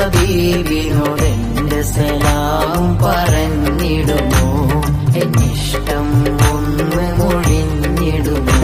ഹബീബിനോട് എന്റെ സലാം പറഞ്ഞിടുമോ എന്നിഷ്ടം ഒന്ന് മൊഴിഞ്ഞിടുമോ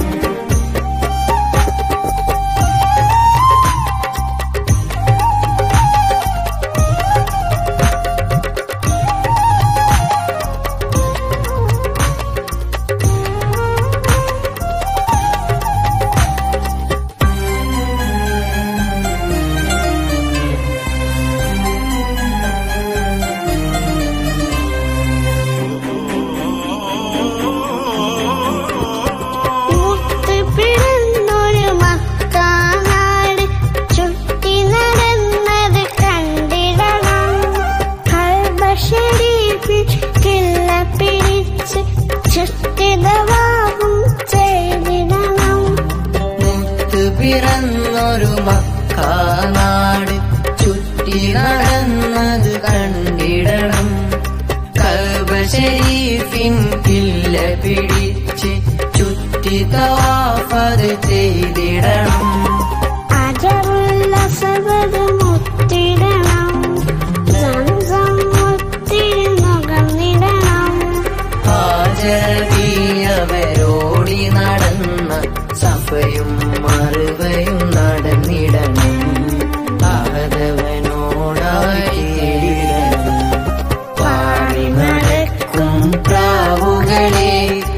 മുത്ത് പിറന്നൊരു മക്കാനാട് ചുറ്റി നടന്നത് കണ്ടിടണം കൽബ ഷരീഫിൽ കിള്ള പിടിച്ച് ചുറ്റിതവാവും ചെയ്തിടണം മുത്ത് പിറന്നൊരു മക്കാനാട് ചുറ്റി നടന്നത് കണ്ടിടണം കൽബ ഷരീഫിൻ കില്ല പിടിച്ച് ചുറ്റി തവാഫത് ചെയ്തിടണം അജറുള്ള സബത് മുത്തിടണം സംസം മുത്തിരി നുകർന്നിടണം ഹാജരവരോടി നടന്ന സഫയും മറുവയും നടന്നിടണം ആഹതവനോടായി തേടിടണം പാടി നടക്കും പ്രാവുകളെ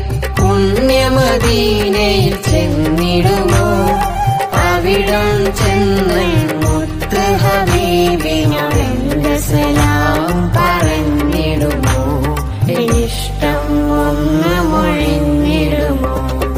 പുണ്യമദീനയിൽ ചെന്നിടുമോ അവിടം ചെന്ന് മുത്ത് ഹബീബിനോടെന്റെ സലാം പറഞ്ഞിടുമോ ഇഷ്ടം ഒന്ന് മൊഴിഞ്ഞിടുമോ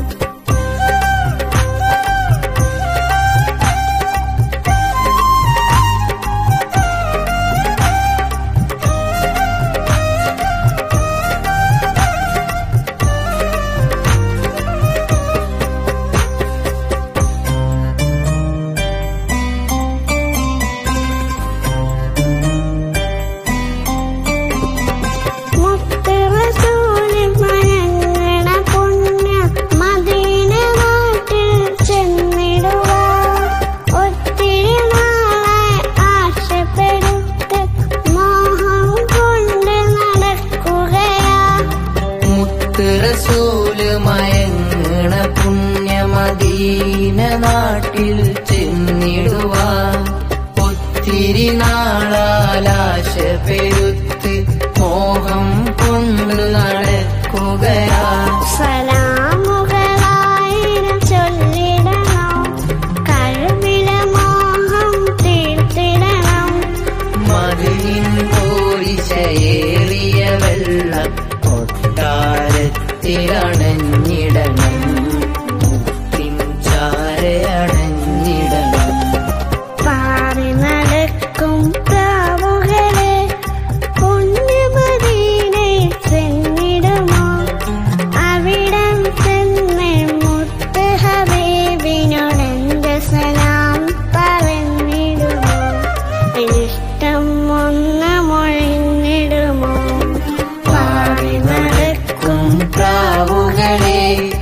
മുത്ത് റസൂല് മയങ്ങണ പുണ്യ മദീന നാട്ടിൽ ചെന്നിടുക ഒത്തിരി നാളായി ആശപ്പെടുത്ത് മോഹം കൊണ്ട് നടക്കുകയാ മുത്ത് റസൂല് മയങ്ങണ പുണ്യമദീന നാട്ടിൽ ചെന്നിടുവാ ഒത്തിരി നാളാലാശ പെരുത്ത് മോഹം കൊണ്ട് നടക്കുകയാ സലാമുകളായിരം ചൊല്ലിടണം കഴിവിലെ മോഹം തീർത്തിടണം മതിലിൻ പോരിശയേറിയ വെള്ളം കൊട്ടാരത്തിലണഞ്ഞിടണം മുത്തിൻ ചാരയണഞ്ഞിടണം പാറി നടക്കും പ്രാവുകളെ പുണ്യമദീനെ ചെന്നിടുമോ അവിടം ചെന്ന് മുത്ത് ഹബീബിനോടെന്റെ സലാം പറഞ്ഞിടുമോ ഇഷ്ടം ഒന്ന് മൊഴിഞ്ഞിടുമോ പാടി നടക്കും പ്രാവുകളെ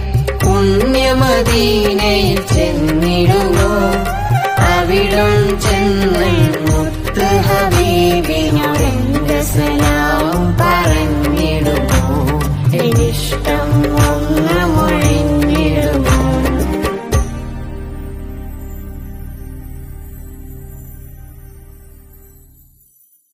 പുണ്യമദീനയിൽ ചെന്നിടുമോ അവിടം ചെന്ന് മുത്ത് ഹബീബിനോടെന്റെ സലാം പറ